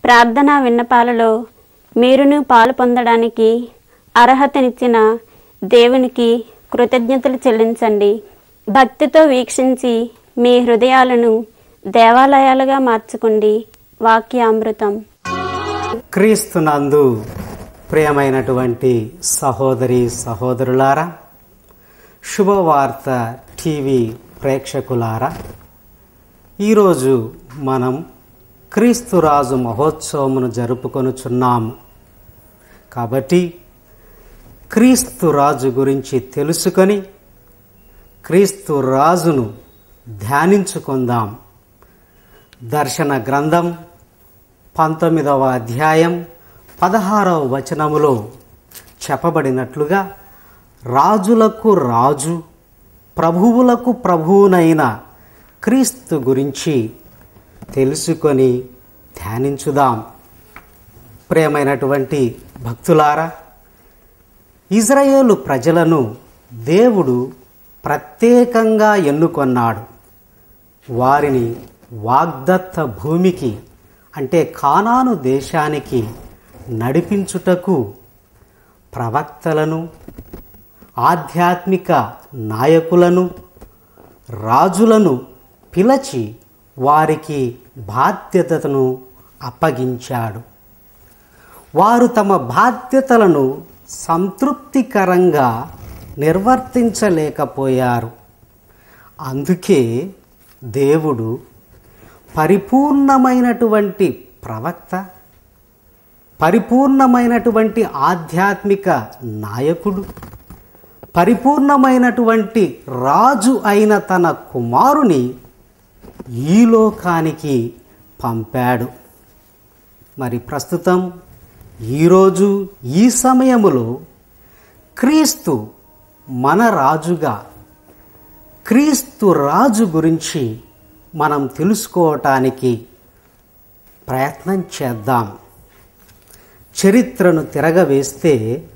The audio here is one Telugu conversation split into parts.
ప్రార్థనా విన్నపాలలో మీరును పాలు పొందడానికి అర్హతనిచ్చిన దేవునికి కృతజ్ఞతలు చెల్లించండి భక్తితో వీక్షించి మీ హృదయాలను దేవాలయాలుగా మార్చుకోండి వాక్యామృతం క్రీస్తునందు ప్రియమైనటువంటి సహోదరి సహోదరులారా శుభవార్త టీవీ ప్రేక్షకులారా ఈరోజు మనం క్రీస్తురాజు మహోత్సవమును జరుపుకొనుచున్నాము కాబట్టి క్రీస్తు రాజు గురించి తెలుసుకొని క్రీస్తు రాజును ధ్యానించుకుందాం దర్శన గ్రంథం పంతొమ్మిదవ అధ్యాయం పదహారవ వచనములో చెప్పబడినట్లుగా రాజులకు రాజు ప్రభువులకు ప్రభువునైన క్రీస్తు గురించి తెలుసుకొని ధ్యానించుదాం ప్రియమైనటువంటి భక్తులారా ఇజ్రాయేలు ప్రజలను దేవుడు ప్రత్యేకంగా ఎన్నుకొన్నాడు వారిని వాగ్దత్త భూమికి అంటే కానాను దేశానికి నడిపించుటకు ప్రవక్తలను ఆధ్యాత్మిక నాయకులను రాజులను పిలచి వారికి బాధ్యతను అప్పగించాడు వారు తమ బాధ్యతలను సంతృప్తికరంగా నిర్వర్తించలేకపోయారు అందుకే దేవుడు పరిపూర్ణమైనటువంటి ప్రవక్త పరిపూర్ణమైనటువంటి ఆధ్యాత్మిక నాయకుడు పరిపూర్ణమైనటువంటి రాజు అయిన తన కుమారుని ఈ లోకానికి పంపాడు మరి ప్రస్తుతం ఈరోజు ఈ సమయములో క్రీస్తు మన రాజుగా క్రీస్తు రాజు గురించి మనం తెలుసుకోవటానికి ప్రయత్నం చేద్దాం చరిత్రను తిరగవేస్తే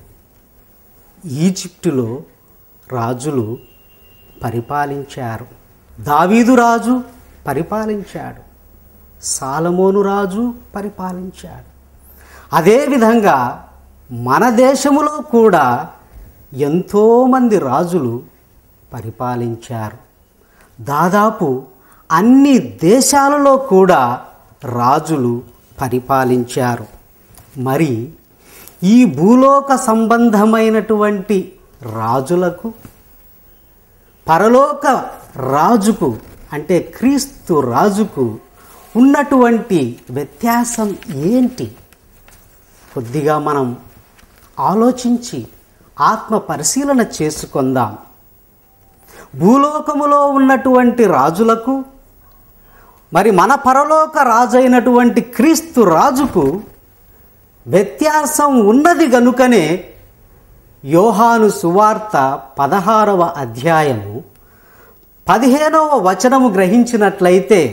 ఈజిప్టులో రాజులు పరిపాలించారు దావీదు రాజు పరిపాలించాడు సాలమోను రాజు పరిపాలించాడు అదేవిధంగా మన దేశములో కూడా ఎంతోమంది రాజులు పరిపాలించారు దాదాపు అన్ని దేశాలలో కూడా రాజులు పరిపాలించారు మరి ఈ భూలోక సంబంధమైనటువంటి రాజులకు పరలోక రాజుకు అంటే క్రీస్తు రాజుకు ఉన్నటువంటి వ్యత్యాసం ఏంటి కొద్దిగా మనం ఆలోచించి ఆత్మ పరిశీలన చేసుకుందాం భూలోకములో ఉన్నటువంటి రాజులకు మరి మన పరలోక రాజు అయినటువంటి క్రీస్తు రాజుకు వ్యత్యాసం ఉన్నది గనుకనే యోహాను సువార్త పదహారవ అధ్యాయము పదిహేనవ వచనము గ్రహించినట్లయితే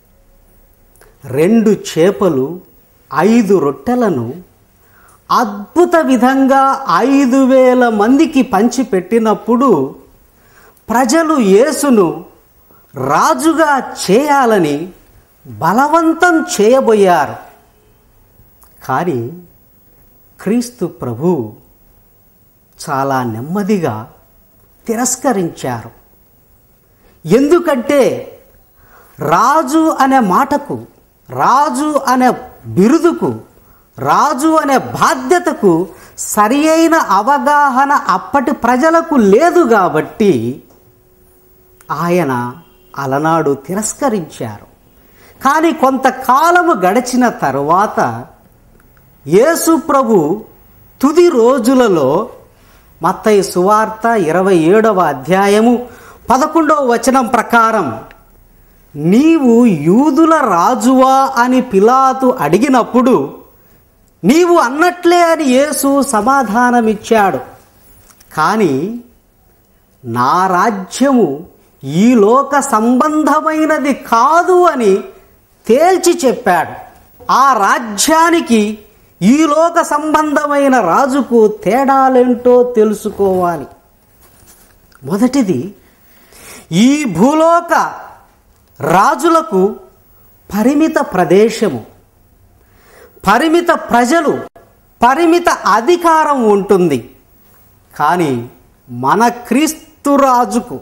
రెండు చేపలు ఐదు రొట్టెలను అద్భుత విధంగా ఐదు వేల మందికి పంచిపెట్టినప్పుడు ప్రజలు యేసును రాజుగా చేయాలని బలవంతం చేయబోయారు కానీ క్రీస్తు ప్రభు చాలా నెమ్మదిగా తిరస్కరించారు ఎందుకంటే రాజు అనే మాటకు రాజు అనే బిరుదుకు రాజు అనే బాధ్యతకు సరి అయిన అవగాహన అప్పటి ప్రజలకు లేదు కాబట్టి ఆయన అలనాడు తిరస్కరించారు కానీ కొంతకాలము గడిచిన తరువాత యేసు ప్రభు తుది రోజులలో మత్తయి సువార్త ఇరవై ఏడవ అధ్యాయము పదకొండవ వచనం ప్రకారం నీవు యూదుల రాజువా అని పిలాతు అడిగినప్పుడు నీవు అన్నట్లే అని యేసు సమాధానమిచ్చాడు కానీ నా రాజ్యము ఈ లోక సంబంధమైనది కాదు అని తేల్చి చెప్పాడు ఆ రాజ్యానికి ఈ లోక సంబంధమైన రాజుకు తేడాలేంటో తెలుసుకోవాలి మొదటిది ఈ భూలోక రాజులకు పరిమిత ప్రదేశము పరిమిత ప్రజలు పరిమిత అధికారం ఉంటుంది కానీ మన క్రీస్తు రాజుకు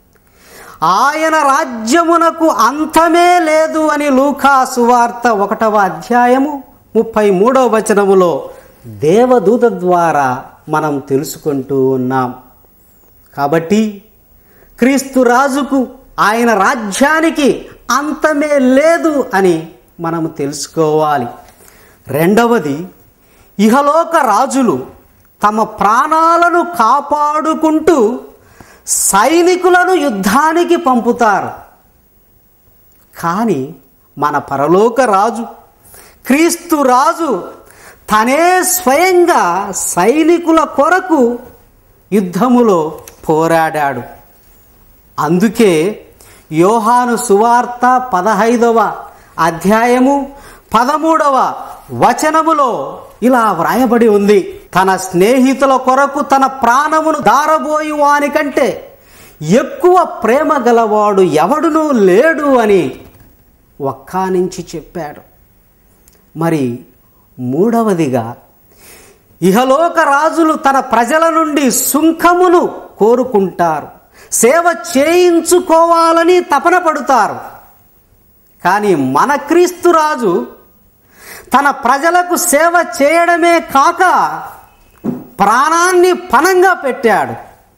ఆయన రాజ్యమునకు అంతమే లేదు అని లూకా సువార్త ఒకటవ అధ్యాయము ముప్పై మూడవ వచనములో దేవదూత ద్వారా మనం తెలుసుకుంటూ ఉన్నాం కాబట్టి క్రీస్తు రాజుకు ఆయన రాజ్యానికి అంతమే లేదు అని మనం తెలుసుకోవాలి రెండవది ఇహలోక రాజులు తమ ప్రాణాలను కాపాడుకుంటూ సైనికులను యుద్ధానికి పంపుతారు కానీ మన పరలోక రాజు క్రీస్తు రాజు తనే స్వయంగా సైనికుల కొరకు యుద్ధములో పోరాడాడు అందుకే యోహాను సువార్త పదహైదవ అధ్యాయము పదమూడవ వచనములో ఇలా వ్రాయబడి ఉంది తన స్నేహితుల కొరకు తన ప్రాణమును దారబోయి వానికంటే ఎక్కువ ప్రేమ గలవాడు ఎవడునూ లేడు అని ఒక్కానించి చెప్పాడు మరి మూడవదిగా ఇహలోక రాజులు తన ప్రజల నుండి సుంకమును కోరుకుంటారు సేవ చేయించుకోవాలని తపన పడుతారు కానీ మన క్రీస్తు రాజు తన ప్రజలకు సేవ చేయడమే కాక ప్రాణాన్ని పణంగా పెట్టాడు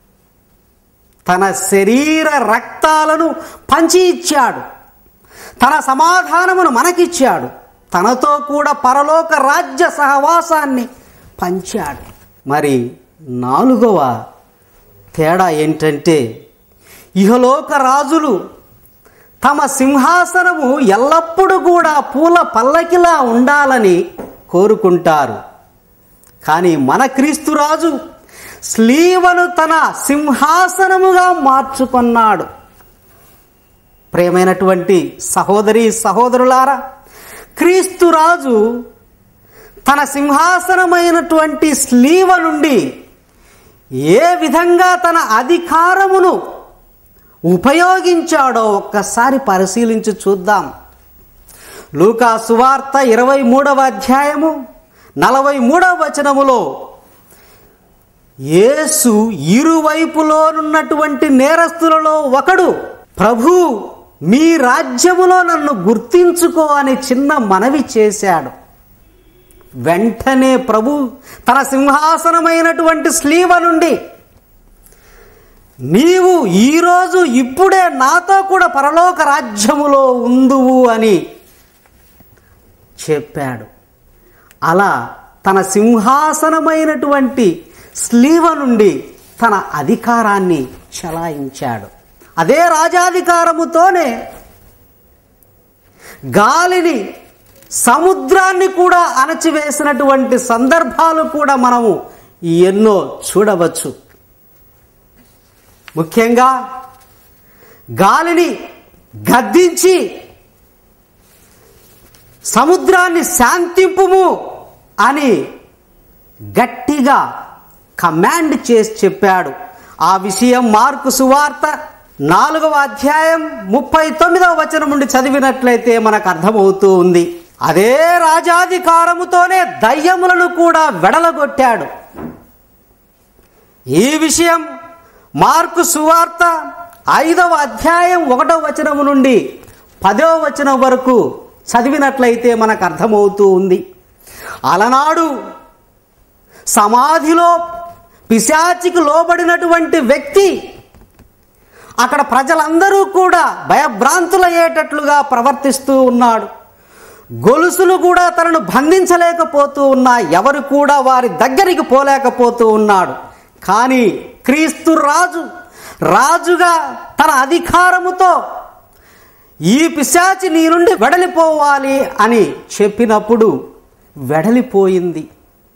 తన శరీర రక్తాలను పంచి ఇచ్చాడు తన సమాధానమును మనకిచ్చాడు తనతో కూడా పరలోక రాజ్య సహవాసాన్ని పంచాడు మరి నాలుగవ తేడా ఏంటంటే ఇహలోక రాజులు తమ సింహాసనము ఎల్లప్పుడూ కూడా పూల పల్లకిలా ఉండాలని కోరుకుంటారు కానీ మన క్రీస్తురాజు స్లీవను తన సింహాసనముగా మార్చుకున్నాడు ప్రేమైనటువంటి సహోదరి సహోదరులారా క్రీస్తురాజు తన సింహాసనమైనటువంటి స్లీవ నుండి ఏ విధంగా తన అధికారమును ఉపయోగించాడో ఒక్కసారి పరిశీలించి చూద్దాం లూకా సువార్త ఇరవై మూడవ అధ్యాయము నలభై మూడవ వచనములో యేసు ఇరువైపులోనున్నటువంటి నేరస్తులలో ఒకడు ప్రభు మీ రాజ్యములో నన్ను గుర్తించుకో అని చిన్న మనవి చేశాడు వెంటనే ప్రభు తన సింహాసనమైనటువంటి స్లీవ నుండి నీవు ఈరోజు ఇప్పుడే నాతో కూడా పరలోక రాజ్యములో ఉందువు అని చెప్పాడు అలా తన సింహాసనమైనటువంటి స్లీవ నుండి తన అధికారాన్ని చలాయించాడు అదే రాజాధికారముతోనే గాలిని సముద్రాన్ని కూడా అణచివేసినటువంటి సందర్భాలు కూడా మనము ఎన్నో చూడవచ్చు ముఖ్యంగా గాలిని గద్దించి సముద్రాన్ని శాంతింపుము అని గట్టిగా కమాండ్ చేసి చెప్పాడు ఆ విషయం మార్కు సువార్త నాలుగవ అధ్యాయం ముప్పై తొమ్మిదవ వచనం నుండి చదివినట్లయితే మనకు అర్థమవుతూ ఉంది అదే రాజాధికారముతోనే దయ్యములను కూడా వెడలగొట్టాడు ఈ విషయం మార్కు సువార్త ఐదవ అధ్యాయం ఒకటవ వచనము నుండి పదవ వచనం వరకు చదివినట్లయితే మనకు అర్థమవుతూ ఉంది అలనాడు సమాధిలో పిశాచికి లోబడినటువంటి వ్యక్తి అక్కడ ప్రజలందరూ కూడా భయభ్రాంతులయ్యేటట్లుగా ప్రవర్తిస్తూ ఉన్నాడు గొలుసులు కూడా తనను బంధించలేకపోతూ ఉన్నా ఎవరు కూడా వారి దగ్గరికి పోలేకపోతూ ఉన్నాడు కానీ క్రీస్తు రాజు రాజుగా తన అధికారముతో ఈ పిశాచి నీ నుండి వెడలిపోవాలి అని చెప్పినప్పుడు వెడలిపోయింది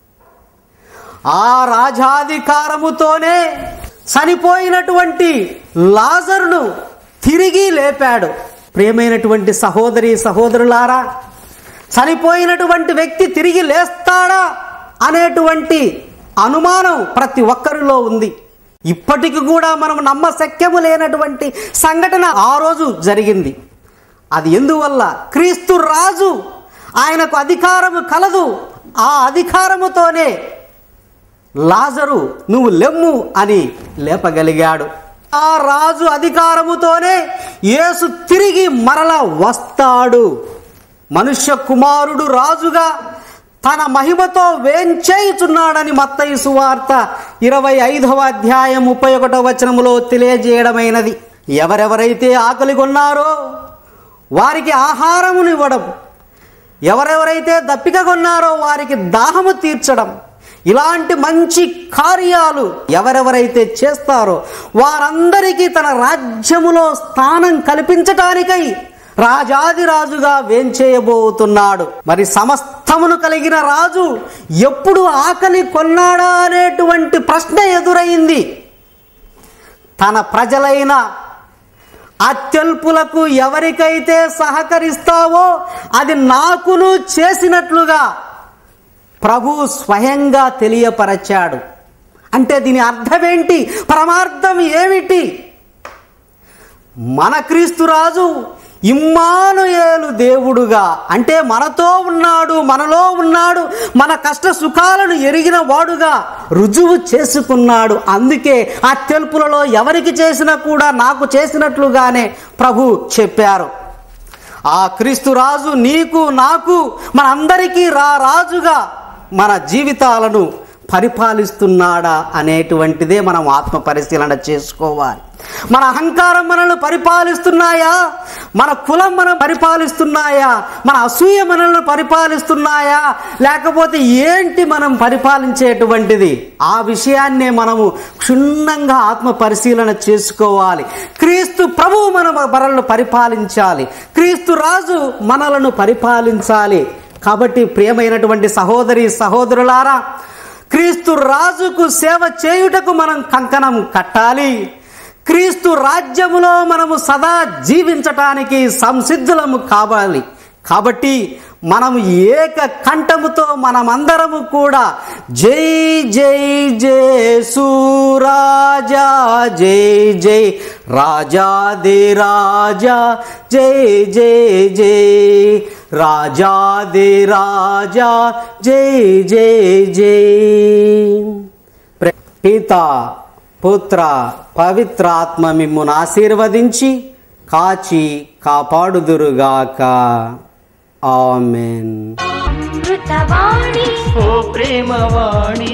ఆ రాజాధికారముతోనే చనిపోయినటువంటి లాజరును తిరిగి లేపాడు ప్రియమైనటువంటి సహోదరి సహోదరులారా చనిపోయినటువంటి వ్యక్తి తిరిగి లేస్తాడా అనేటువంటి అనుమానం ప్రతి ఒక్కరిలో ఉంది ఇప్పటికి కూడా మనం నమ్మశక్యము లేనటువంటి సంఘటన ఆ రోజు జరిగింది అది ఎందువల్ల క్రీస్తు రాజు ఆయనకు అధికారము కలదు ఆ అధికారముతోనే లాజరు నువ్వు లెమ్ము అని లేపగలిగాడు ఆ రాజు అధికారముతోనే యేసు తిరిగి మరల వస్తాడు మనుష్య కుమారుడు రాజుగా తన మహిమతో వేంచేయుచున్నాడని మత్తయి సువార్త ఇరవై ఐదవ అధ్యాయం ముప్పై ఒకటో వచనములో తెలియజేయడమైనది ఎవరెవరైతే ఆకలి కొన్నారో వారికి ఆహారమునివ్వడం ఎవరెవరైతే దప్పిక కొన్నారో వారికి దాహము తీర్చడం ఇలాంటి మంచి కార్యాలు ఎవరెవరైతే చేస్తారో వారందరికీ తన రాజ్యములో స్థానం కల్పించటానికై రాజాది రాజుగా వేంచేయబోతున్నాడు మరి సమస్తమును కలిగిన రాజు ఎప్పుడు ఆకలి కొన్నాడా అనేటువంటి ప్రశ్న ఎదురైంది తన ప్రజలైన అత్యల్పులకు ఎవరికైతే సహకరిస్తావో అది నాకును చేసినట్లుగా ప్రభు స్వయంగా తెలియపరచాడు అంటే దీని అర్థమేంటి పరమార్థం ఏమిటి మన క్రీస్తురాజు ఇమ్మానుయేలు దేవుడుగా అంటే మనతో ఉన్నాడు మనలో ఉన్నాడు మన కష్ట సుఖాలను ఎరిగిన వాడుగా రుజువు చేసుకున్నాడు అందుకే ఆ తెలుపులలో ఎవరికి చేసినా కూడా నాకు చేసినట్లుగానే ప్రభు చెప్పారు ఆ క్రీస్తు రాజు నీకు నాకు మనందరికీ రా రాజుగా మన జీవితాలను పరిపాలిస్తున్నాడా అనేటువంటిదే మనం ఆత్మ పరిశీలన చేసుకోవాలి మన అహంకారం మనల్ని పరిపాలిస్తున్నాయా మన కులం మనం పరిపాలిస్తున్నాయా మన అసూయ మనల్ని పరిపాలిస్తున్నాయా లేకపోతే ఏంటి మనం పరిపాలించేటువంటిది ఆ విషయాన్నే మనము క్షుణ్ణంగా ఆత్మ పరిశీలన చేసుకోవాలి క్రీస్తు ప్రభువు మన మనల్ని పరిపాలించాలి క్రీస్తు రాజు మనలను పరిపాలించాలి కాబట్టి ప్రియమైనటువంటి సహోదరి సహోదరులారా క్రీస్తు రాజుకు సేవ చేయుటకు మనం కంకణం కట్టాలి క్రీస్తు రాజ్యములో మనము సదా జీవించటానికి సంసిద్ధులము కావాలి కాబట్టి మనము ఏక కంఠముతో మనమందరము కూడా జై జై జేసురాజా జై జై రాజాది రాజా జై జై జై రాజాది రాజా జై జై జై ప్ర- పిత పుత్ర పవిత్రాత్మ మిమ్మును ఆశీర్వదించి కాచి కాపాడుదురుగాక ఆమెన్ అమృతవాణి ఓ ప్రేమవాణి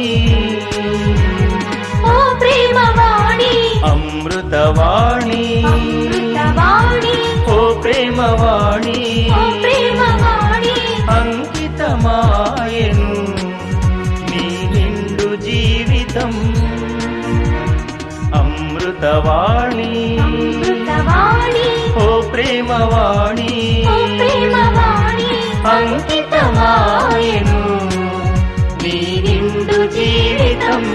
ఓ ప్రేమవాణి అమృతవాణి అమృతవాణి ఓ ప్రేమవాణి ఓ ప్రేమవాణి అంకితమాయను నీ నిండు జీవితం అమృతవాణి అమృతవాణి ఓ ప్రేమవాణి ఓ ప్రేమవాణి అంకితమాయను నీ నిండు జీవితం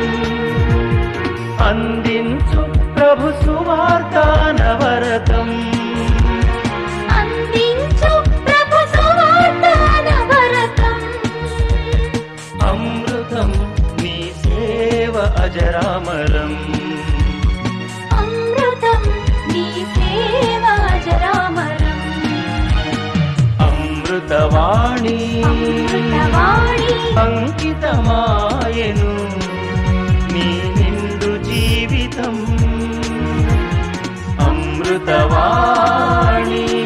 అందించు ప్రభు సువార్తానవరతం అందించు ప్రభు సువార్తాన భరతం అమృతం నీ సేవ అజరామరం అమృతం నీ సేవ అజరామరం అమృతవాణి అమృతవాణి అంకితమాయను నీ నిండు జీవితం అమృతవాణి